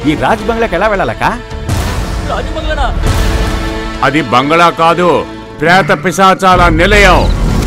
ఈ రాజ్ బంగ్లాకి ఎలా వెళ్ళాలక్క రాజమంగళనా అది బంగళా కాదు ప్రేత పిశాచాల నిలయం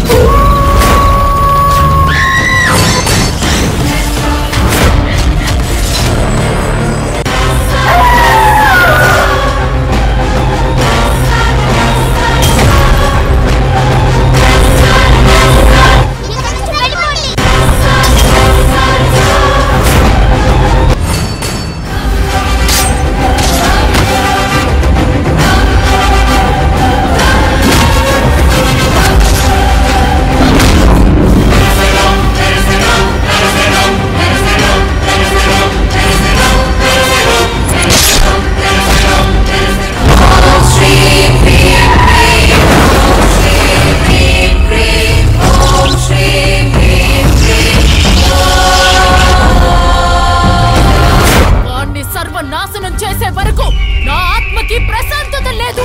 వాణ్ణి సర్వనాశనం చేసే వరకు నా ఆత్మకి ప్రశాంతత లేదు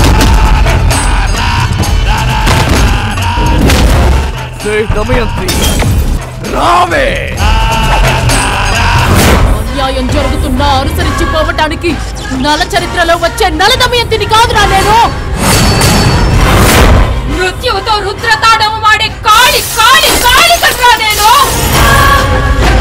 అన్యాయం జరుగుతున్నా అనుసరించి పోవటానికి నల చరిత్రలో వచ్చే నల దమయంతిని కాదురా నేను మృత్యువుతో రుద్రతాడము వాడే కాళి కాళి కాళి కట్రా నేను